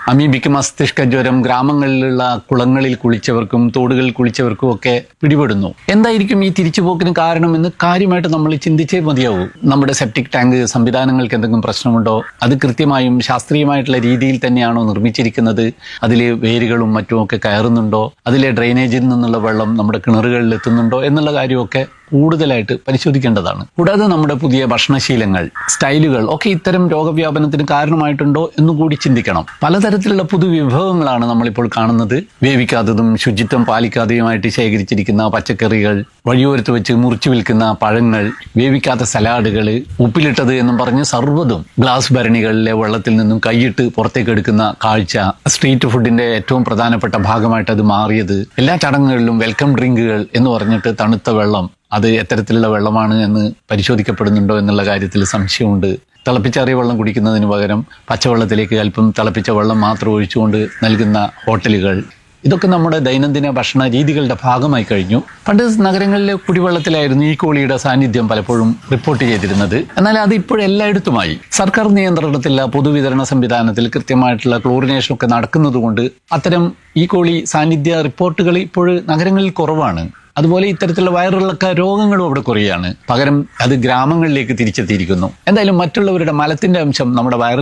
അമീബിക്ക് മസ്തിഷ്ക ജ്വരം ഗ്രാമങ്ങളിലുള്ള കുളങ്ങളിൽ കുളിച്ചവർക്കും തോടുകളിൽ കുളിച്ചവർക്കും ഒക്കെ പിടിപെടുന്നു എന്തായിരിക്കും ഈ തിരിച്ചുപോക്കിന് കാരണമെന്ന് കാര്യമായിട്ട് നമ്മൾ ചിന്തിച്ചേ മതിയാവൂ നമ്മുടെ സെപ്റ്റിക് ടാങ്ക് സംവിധാനങ്ങൾക്ക് എന്തെങ്കിലും പ്രശ്നമുണ്ടോ അത് കൃത്യമായും ശാസ്ത്രീയമായിട്ടുള്ള രീതിയിൽ തന്നെയാണോ നിർമ്മിച്ചിരിക്കുന്നത് അതിൽ വേരുകളും മറ്റുമൊക്കെ കയറുന്നുണ്ടോ അതിലെ ഡ്രെയിനേജിൽ നിന്നുള്ള വെള്ളം നമ്മുടെ കിണറുകളിൽ എത്തുന്നുണ്ടോ എന്നുള്ള കാര്യമൊക്കെ കൂടുതലായിട്ട് പരിശോധിക്കേണ്ടതാണ് കൂടാതെ നമ്മുടെ പുതിയ ഭക്ഷണശീലങ്ങൾ സ്റ്റൈലുകൾ ഒക്കെ ഇത്തരം രോഗവ്യാപനത്തിന് കാരണമായിട്ടുണ്ടോ എന്നും കൂടി ചിന്തിക്കണം പലതരത്തിലുള്ള പുതുവിഭവങ്ങളാണ് നമ്മളിപ്പോൾ കാണുന്നത് വേവിക്കാത്തതും ശുചിത്വം പാലിക്കാതെയുമായിട്ട് ശേഖരിച്ചിരിക്കുന്ന പച്ചക്കറികൾ വഴിയോരത്ത് വെച്ച് മുറിച്ചു വിൽക്കുന്ന പഴങ്ങൾ വേവിക്കാത്ത സലാഡുകൾ ഉപ്പിലിട്ടത് എന്നും പറഞ്ഞ് സർവ്വതും ഗ്ലാസ് ഭരണികളിലെ വെള്ളത്തിൽ നിന്നും കൈയിട്ട് പുറത്തേക്ക് എടുക്കുന്ന കാഴ്ച സ്ട്രീറ്റ് ഫുഡിന്റെ ഏറ്റവും പ്രധാനപ്പെട്ട ഭാഗമായിട്ട് അത് മാറിയത് എല്ലാ ചടങ്ങുകളിലും വെൽക്കം ഡ്രിങ്കുകൾ എന്ന് പറഞ്ഞിട്ട് തണുത്ത വെള്ളം അത് എത്തരത്തിലുള്ള വെള്ളമാണ് എന്ന് പരിശോധിക്കപ്പെടുന്നുണ്ടോ എന്നുള്ള കാര്യത്തിൽ സംശയമുണ്ട് തിളപ്പിച്ചാറിയ വെള്ളം കുടിക്കുന്നതിന് പകരം പച്ചവെള്ളത്തിലേക്ക് അല്പം തിളപ്പിച്ച വെള്ളം മാത്രം ഒഴിച്ചുകൊണ്ട് നൽകുന്ന ഹോട്ടലുകൾ ഇതൊക്കെ നമ്മുടെ ദൈനംദിന ഭക്ഷണ രീതികളുടെ ഭാഗമായി കഴിഞ്ഞു പണ്ട് നഗരങ്ങളിലെ കുടിവെള്ളത്തിലായിരുന്നു ഈ കോളിയുടെ സാന്നിധ്യം പലപ്പോഴും റിപ്പോർട്ട് ചെയ്തിരുന്നത് എന്നാൽ അത് ഇപ്പോൾ എല്ലായിടത്തുമായി സർക്കാർ നിയന്ത്രണത്തിലുള്ള പൊതുവിതരണ സംവിധാനത്തിൽ കൃത്യമായിട്ടുള്ള ക്ലോറിനേഷൻ ഒക്കെ നടക്കുന്നതുകൊണ്ട് അത്തരം ഈ കോളി സാന്നിധ്യ റിപ്പോർട്ടുകൾ ഇപ്പോൾ നഗരങ്ങളിൽ കുറവാണ് അതുപോലെ ഇത്തരത്തിലുള്ള വയറിളക്ക രോഗങ്ങളും അവിടെ കുറയാണ് പകരം അത് ഗ്രാമങ്ങളിലേക്ക് തിരിച്ചെത്തിയിരിക്കുന്നു എന്തായാലും മറ്റുള്ളവരുടെ മലത്തിന്റെ അംശം നമ്മുടെ വയറിൽ